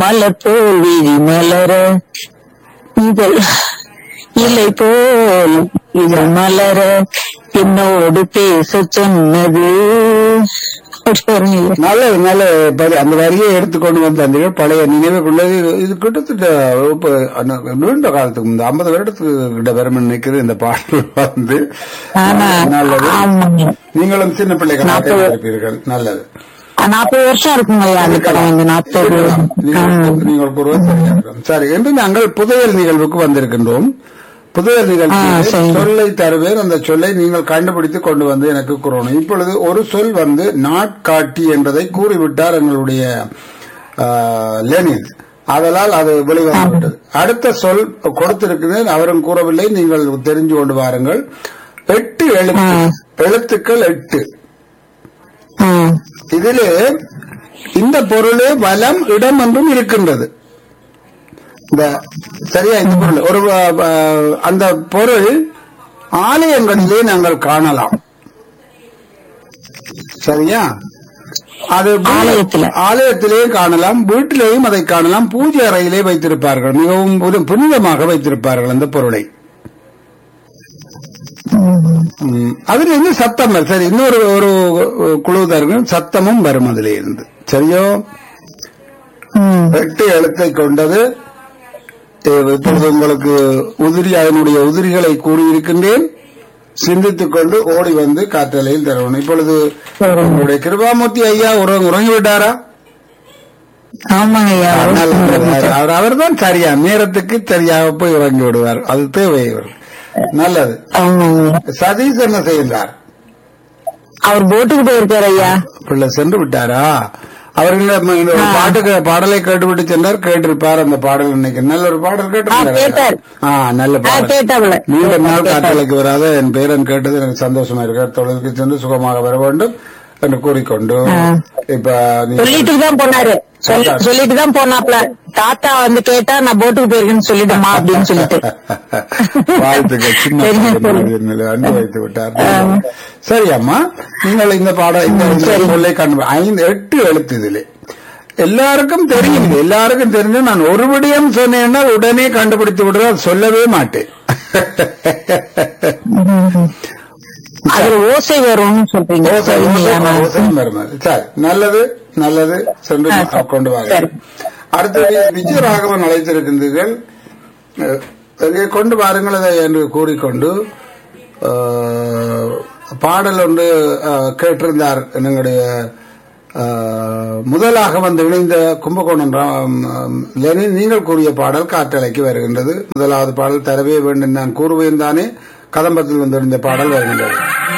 மலர்போல் விழி மலர இதழ் இலை போல் இது மலர என்னோடு பேச சொன்னது அப்படி வருங்க. நல்லது நல்ல பரி- அந்த வரியை எடுத்துக்கொண்டு வந்தீர்கள் பழைய நினைவுக்குள்ளது இது- இது கிட்டத்தட்ட இப்ப அண்ணா- நீண்ட காலத்துக்கு முந்தைய ஐம்பது வருடத்துக்கு கிட்ட வரும் நினைக்கிறது இந்த பாடல் வந்து ஆனா நல்லது ஆமாங்க நீங்களும் சின்ன பிள்ளைகளாக நாற்பது- இருப்பீர்கள் நல்லது நாற்பது வருஷம் இருக்குங்க ஐயா அந்த படம் வந்து நாற்பது நீங்கள் நீங்கள் கூறுவது சரியா இருக்கும். சரி என்று நாங்கள் புதையல் நிகழ்வுக்கு வந்திருக்கின்றோம் புதையல் ஆ, நிகழ்ச்சி சரி. சொல்லை தருவேன் அந்த சொல்லை நீங்கள் கண்டுபிடித்து கொண்டு வந்து எனக்கு கூறணும் இப்பொழுது ஒரு சொல் வந்து நாட்காட்டி என்பதை கூறிவிட்டார் எங்களுடைய ஆ, லெனின் அதனால் அது வெளிவந்துவிட்டது அடுத்த சொல் கொடுத்திருக்கிறேன் அவரும் கூறவில்லை நீங்கள் தெரிஞ்சு கொண்டு வாருங்கள் எட்டு எழுத்து எழுத்துக்கள் எட்டு ம். இதிலே இந்த பொருளே வலம் இடம் என்றும் இருக்கின்றது இந்த சரியா இந்த பொருள் ஒரு அஹ், அஹ், அந்த பொருள் ஆலயங்களிலே நாங்கள் காணலாம் சரியா அது வீ- ஆலயத்துல. ஆலயத்திலே காணலாம் வீட்டிலேயும் அதை காணலாம் பூஜை அறையிலே வைத்திருப்பார்கள் மிகவும் புனி- புனிதமாக வைத்திருப்பார்கள் அந்த பொருளை ம், அதுல இருந்து சத்தம் வரும். சரி இன்னொரு ஒரு குழு தருங்க சத்தமும் வரும் அதுல இருந்து சரியோ ம். எட்டு எழுத்தை கொண்டது அஹ், இப்பொழுது உங்களுக்கு உதிரி அதனுடைய உதிரிகளை கூறியிருக்கின்றேன் சிந்தித்துக் கொண்டு ஓடி வந்து காற்றலையில் தரணும் இப்பொழுது சரி. உங்களுடைய கிருபாமூர்த்தி ஐயா உறங்க உறங்கி விட்டாரா ஆமாங்க ஐயா அவர் அவர்தான் சரியா நேரத்துக்கு சரியாக போய் உறங்கி விடுவார் அது தேவை இவர். நல்லது ஆமாங்க சதீஷ் என்ன செய்கின்றார் அவர் போட்டுக்கு போயிருக்காரு ஐயா பிள்ளை சென்று விட்டாரா அவர்கள் ம- இந்த ஒரு பாட்டுக்கு பாடலை கேட்டுவிட்டு சென்றார் கேட்டிருப்பார் அந்த பாடல் இன்னைக்கு நல்ல ஒரு பாடல் கேட்டார். கேட்டிருந்தார் ஆ நல்ல ஆ, பாடல் கேட்டாப்புல. நீண்ட நாள் கேட்டார். காற்றலைக்கு வராத என் பேரன் கேட்டது எனக்கு சந்தோஷமா இருக்கு தொழிலுக்கு சென்று சுகமாக வர வேண்டும் என்று கூறிக்கொண்டு இப்ப நீ- சொல்லிட்டு தான் போனாரு சொல்லி- சொல்லிட்டு தான் போனாப்ல தாத்தா வந்து கேட்டா நான் போட்டுக்கு போயிருக்கேன்னு சொல்லிடுமா அப்படின்னு சொல்லிட்டு வாழ்த்துக்கள் சின்ன சரிங்க, பையன் சரி. என்னில் அன்பு வைத்து விட்டார் சரி அம்மா நீங்கள் இந்த பாடம் இந்த இந்த சரி. சொல்லை கண்டு ஐந்து எட்டு எழுத்து இதிலே எல்லாருக்கும் தெரியும் இது. எல்லாருக்கும் தெரிஞ்சு நான் ஒரு விடயம் சொன்னேன்னா உடனே கண்டுபிடித்து விடுறேன் அது சொல்லவே மாட்டேன் அதுல ஓசை வரும்னு சொல்றீங்க ஓசை, சரிங்க ஓசை, ஐயா, நான் ஓசையும் வரும் அது. சரி நல்லது நல்லது சென்று ஆ, சரி. கொண்டு வாங்க சரி. அடுத்தது விஜயராகவன் அழைத்திருக்கின்றீர்கள் அஹ், இங்கே கொண்டு வாருங்கள் அதை என்று கூறிக்கொண்டு அஹ், பாடல் ஒன்று அஹ், கேட்டிருந்தார் எங்களுடைய அஹ், முதலாக வந்து இணைந்த கும்பகோணம் ராம், அஹ், லெனின் நீங்கள் கூறிய பாடல் காற்றலைக்கு வருகின்றது முதலாவது பாடல் தரவே வேண்டும் நான் கூறுவேன் தானே கதம்பத்தில் வந்திருந்த பாடல் வருகின்றது